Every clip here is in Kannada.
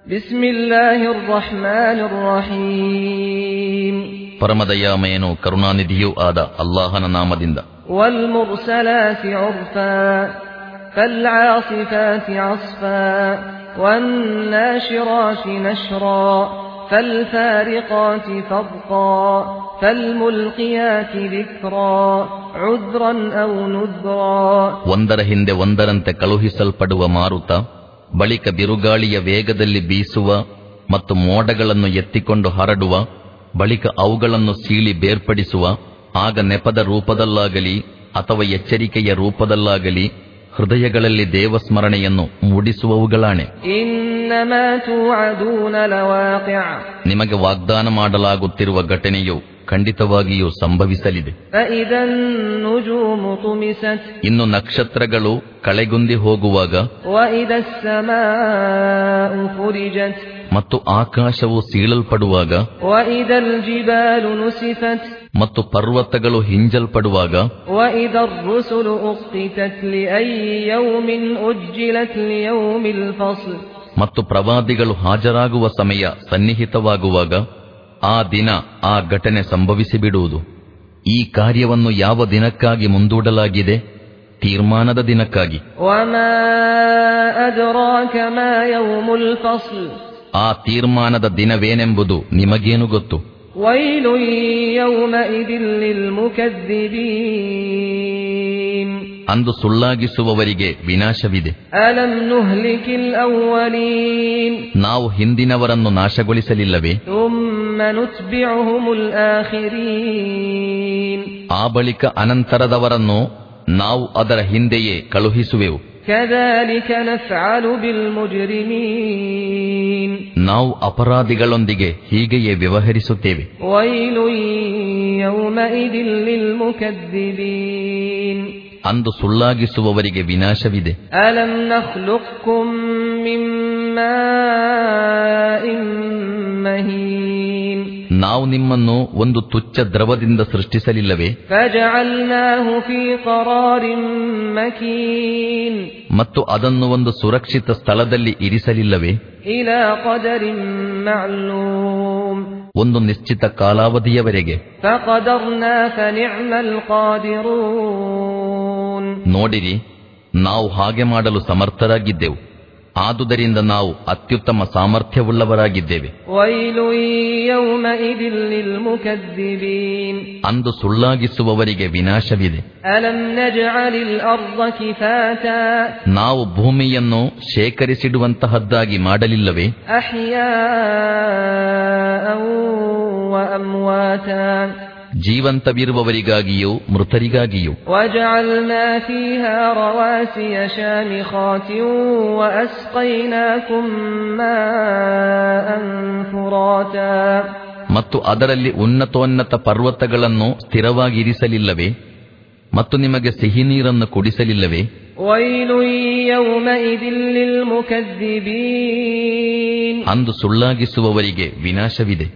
بسم الله الرحمن الرحيم ಪರಮದಯಾಮಯನು ಕರುಣಾನಿಧಿಯೂ ಆದ ಅಲ್ಲಾಹನ ನಾಮದಿಂದ والمرسلات عرفا فالعاصفات عصفا والناشرات نشرا فالفارقات فرقا فالملقيات ذكرا عذرا أو نذرا ಒಂದರ ಹಿಂದೆ ಒಂದರಂತೆ ಕಳುಹಿಸಲ್ಪಡುವ ಮಾರುತ ಬಳಿಕ ಬಿರುಗಾಳಿಯ ವೇಗದಲ್ಲಿ ಬೀಸುವ ಮತ್ತು ಮೋಡಗಳನ್ನು ಎತ್ತಿಕೊಂಡು ಹರಡುವ ಬಳಿಕ ಅವುಗಳನ್ನು ಸೀಳಿ ಬೇರ್ಪಡಿಸುವ ಆಗ ನೆಪದ ರೂಪದಲ್ಲಾಗಲಿ ಅಥವಾ ಎಚ್ಚರಿಕೆಯ ರೂಪದಲ್ಲಾಗಲಿ ಹೃದಯಗಳಲ್ಲಿ ದೇವಸ್ಮರಣೆಯನ್ನು ಮೂಡಿಸುವವುಗಳಾಣೆ إنما توعدون لواقع ನಿಮಗೆ ವಾಗ್ದಾನ ಮಾಡಲಾಗುತ್ತಿರುವ ಘಟನೆಯು ಖಂಡಿತವಾಗಿಯೂ ಸಂಭವಿಸಲಿದೆ فإذا النجوم طمست ಇನ್ನು ನಕ್ಷತ್ರಗಳು ಕಳೆಗುಂದಿ ಹೋಗುವಾಗ وإذا السماء فرجت ಮತ್ತು ಆಕಾಶವು ಸೀಳಲ್ಪಡುವಾಗ وإذا الجبال نسفت ಮತ್ತು ಪರ್ವತಗಳು ಹಿಂಜಲ್ಪಡುವಾಗ وإذا الرسل أقتت لأي يوم أجلت ليوم الفصل ಮತ್ತು ಪ್ರವಾದಿಗಳು ಹಾಜರಾಗುವ ಸಮಯ ಸನ್ನಿಹಿತವಾಗುವಾಗ ಆ ದಿನ ಆ ಘಟನೆ ಸಂಭವಿಸಿಬಿಡುವುದು ಈ ಕಾರ್ಯವನ್ನು ಯಾವ ದಿನಕ್ಕಾಗಿ ಮುಂದೂಡಲಾಗಿದೆ ತೀರ್ಮಾನದ ದಿನಕ್ಕಾಗಿ وما أدراك ما يوم الفصل ಆ ತೀರ್ಮಾನದ ದಿನವೇನೆಂಬುದು ನಿಮಗೇನು ಗೊತ್ತು ويل يومئذ للمكذبين ಅಂದು ಸುಳ್ಳಾಗಿಸುವವರಿಗೆ ವಿನಾಶವಿದೆ ألم نهلك الأولين ನಾವು ಹಿಂದಿನವರನ್ನು ನಾಶಗೊಳಿಸಲಿಲ್ಲವೇ ثم نتبعهم الآخرين ಆ ಬಳಿಕ ಅನಂತರದವರನ್ನು ನಾವು ಅದರ ಹಿಂದೆಯೇ ಕಳುಹಿಸುವೆವು كذلك نفعل بالمجرمين ನಾವು ಅಪರಾಧಿಗಳೊಂದಿಗೆ ಹೀಗೆಯೇ ವ್ಯವಹರಿಸುತ್ತೇವೆ ويل يومئذ للمكذبين ಅಂದು ಸುಳ್ಳಾಗಿಸುವವರಿಗೆ ವಿನಾಶವಿದೆ ألم نخلقكم من ماء مهين ನಾವು ನಿಮ್ಮನ್ನು ಒಂದು ತುಚ್ಛ ದ್ರವದಿಂದ ಸೃಷ್ಟಿಸಲಿಲ್ಲವೇ فجعلناه في قرار مكين ಮತ್ತು ಅದನ್ನು ಒಂದು ಸುರಕ್ಷಿತ ಸ್ಥಳದಲ್ಲಿ ಇರಿಸಲಿಲ್ಲವೇ إلى قدر معلوم ಒಂದು ನಿಶ್ಚಿತ ಕಾಲಾವಧಿಯವರೆಗೆ فقدرنا فنعم القادرون ನೋಡಿರಿ ನಾವು ಹಾಗೆ ಮಾಡಲು ಸಮರ್ಥರಾಗಿದ್ದೆವು ಆದುದರಿಂದ ನಾವು ಅತ್ಯುತ್ತಮ ಸಾಮರ್ಥ್ಯವುಳ್ಳವರಾಗಿದ್ದೇವೆ ويل يومئذ للمكذبين ಅಂದು ಸುಳ್ಳಾಗಿಸುವವರಿಗೆ ವಿನಾಶವಿದೆ ألم نجعل الأرض كفاتا ನಾವು ಭೂಮಿಯನ್ನು ಶೇಖರಿಸಿಡುವಂತಹದ್ದಾಗಿ ಮಾಡಲಿಲ್ಲವೇ أحياء وأمواتا ಜೀವಂತವಿರುವವರಿಗಾಗಿಯೂ ಮೃತರಿಗಾಗಿಯೂ وجعلنا فيها رواسي شامخات وأسقيناكم ماء فراتا ಮತ್ತು ಅದರಲ್ಲಿ ಉನ್ನತೋನ್ನತ ಪರ್ವತಗಳನ್ನು ಸ್ಥಿರವಾಗಿರಿಸಲಿಲ್ಲವೇ ಮತ್ತು ನಿಮಗೆ ಸಿಹಿ ನೀರನ್ನು ಕುಡಿಸಲಿಲ್ಲವೇ ويل يومئذ للمكذبين ಅಂದು ಸುಳ್ಳಾಗಿಸುವವರಿಗೆ ವಿನಾಶವಿದೆ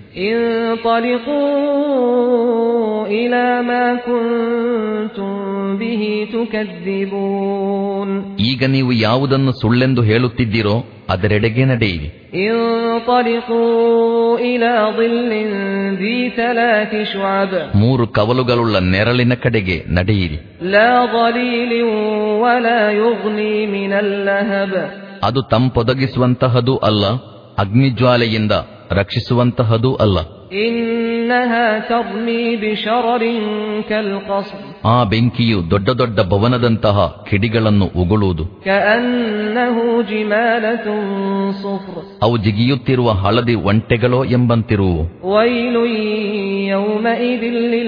انطلقوا إلى ما كنتم به تكذبون ಈಗ ನೀವು ಯಾವುದನ್ನು ಸುಳ್ಳೆಂದು ಹೇಳುತ್ತಿದ್ದೀರೋ ಅದರೆಡೆಗೆ ನಡೆಯಿರಿ انطلقوا إلى ظل ذي ثلاث شعب ಮೂರು ಕವಲುಗಳುಳ್ಳ ನೆರಳಿನ ಕಡೆಗೆ ನಡೆಯಿರಿ لا ظليل ولا يغني من اللهب ಅದು ತಂಪೊದಗಿಸುವಂತಹದೂ ಅಲ್ಲ ಅಗ್ನಿಜ್ವಾಲೆಯಿಂದ ರಕ್ಷಿಸುವಂತಹದೂ ಅಲ್ಲ إنها ترمي بشرر كالقصر ಆ ಬೆಂಕಿಯು ದೊಡ್ಡ ದೊಡ್ಡ ಭವನದಂತಹ ಕಿಡಿಗಳನ್ನು ಉಗುಳುವುದು كأنه جمالة صفر ಅವು ಜಿಗಿಯುತ್ತಿರುವ ಹಳದಿ ಒಂಟೆಗಳೋ ಎಂಬಂತಿರುವು ويل يومئذ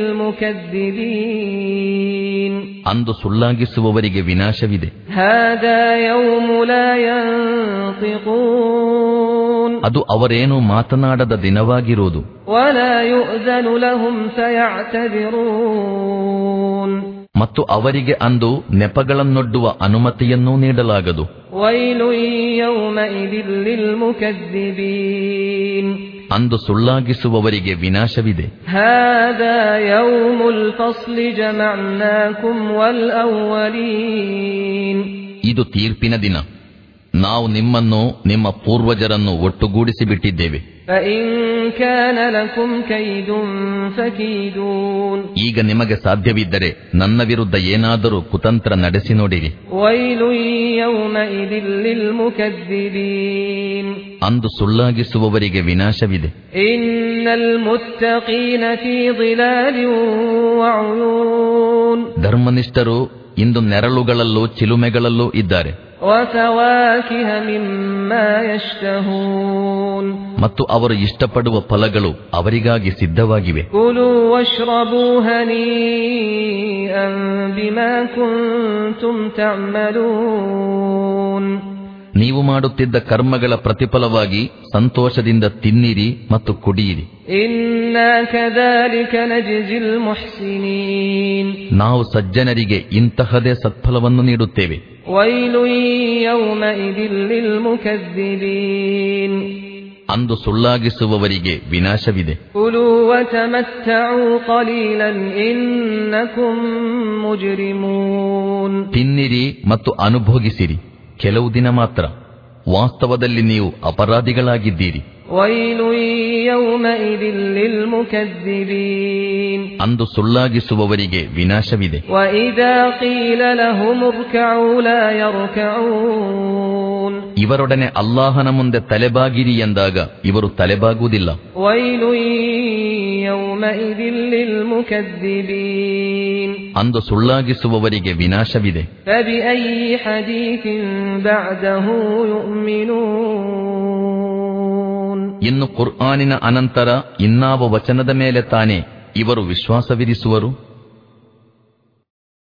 للمكذبين ಅಂದು ಸುಳ್ಳಾಗಿಸುವವರಿಗೆ ವಿನಾಶವಿದೆ هذا يوم لا ينطقون ಅದು ಅವರೇನೂ ಮಾತನಾಡದ ದಿನವಾಗಿರುವುದು ولا يؤذن لهم فيعتذرون ಮತ್ತು ಅವರಿಗೆ ಅಂದು ನೆಪಗಳನ್ನೊಡ್ಡುವ ಅನುಮತಿಯನ್ನೂ ನೀಡಲಾಗದು ويل يومئذ للمكذبين ಅಂದು ಸುಳ್ಳಾಗಿಸುವವರಿಗೆ ವಿನಾಶವಿದೆ هذا يوم الفصل جمعناكم والأولين ಇದು ತೀರ್ಪಿನ ದಿನ ನಾವು ನಿಮ್ಮನ್ನು ನಿಮ್ಮ ಪೂರ್ವಜರನ್ನು ಒಟ್ಟುಗೂಡಿಸಿ ಬಿಟ್ಟಿದ್ದೇವೆ فإن كان لكم كيد فكيدون ಈಗ ನಿಮಗೆ ಸಾಧ್ಯವಿದ್ದರೆ ನನ್ನ ವಿರುದ್ಧ ಏನಾದರೂ ಕುತಂತ್ರ ನಡೆಸಿ ನೋಡಿರಿ ويل يومئذ للمكذبين ಅಂದು ಸುಳ್ಳಾಗಿಸುವವರಿಗೆ ವಿನಾಶವಿದೆ إن المتقين في ظلال وعيون ಧರ್ಮನಿಷ್ಠರು ಇಂದು ನೆರಳುಗಳಲ್ಲೂ ಚಿಲುಮೆಗಳಲ್ಲೂ ಇದ್ದಾರೆ وفواكه مما يشتهون ಮತ್ತು ಅವರು ಇಷ್ಟಪಡುವ ಫಲಗಳು ಅವರಿಗಾಗಿ ಸಿದ್ಧವಾಗಿವೆ كلوا واشربوا هنيئا بما كنتم تعملون ನೀವು ಮಾಡುತ್ತಿದ್ದ ಕರ್ಮಗಳ ಪ್ರತಿಫಲವಾಗಿ ಸಂತೋಷದಿಂದ ತಿನ್ನಿರಿ ಮತ್ತು ಕುಡಿಯಿರಿ إنا كذلك نجزي المحسنين ನಾವು ಸಜ್ಜನರಿಗೆ ಇಂತಹದೇ ಸತ್ಫಲವನ್ನು ನೀಡುತ್ತೇವೆ ويل يومئذ للمكذبين ಅಂದು ಸುಳ್ಳಾಗಿಸುವವರಿಗೆ ವಿನಾಶವಿದೆ كلوا وتمتعوا قليلا إنكم مجرمون ತಿನ್ನಿರಿ ಮತ್ತು ಅನುಭೋಗಿಸಿರಿ ಕೆಲವು ದಿನ ಮಾತ್ರ ವಾಸ್ತವದಲ್ಲಿ ನೀವು ಅಪರಾಧಿಗಳಾಗಿದ್ದೀರಿ ويل يومئذ للمكذبين ಅಂದು ಸುಳ್ಳಾಗಿಸುವವರಿಗೆ ವಿನಾಶವಿದೆ وإذا قيل لهم اركعوا لا يركعون ಇವರೊಡನೆ ಅಲ್ಲಾಹನ ಮುಂದೆ ತಲೆಬಾಗಿರಿ ಎಂದಾಗ ಇವರು ತಲೆಬಾಗುವುದಿಲ್ಲ ويل يومئذ للمكذبين ಅಂದು ಸುಳ್ಳಾಗಿಸುವವರಿಗೆ ವಿನಾಶವಿದೆ فبأي حديث بعده يؤمنون ಇನ್ನು ಕುರ್ಆನಿನ ಅನಂತರ ಇನ್ನಾವ ವಚನದ ಮೇಲೆ ತಾನೇ ಇವರು ವಿಶ್ವಾಸವಿರಿಸುವರು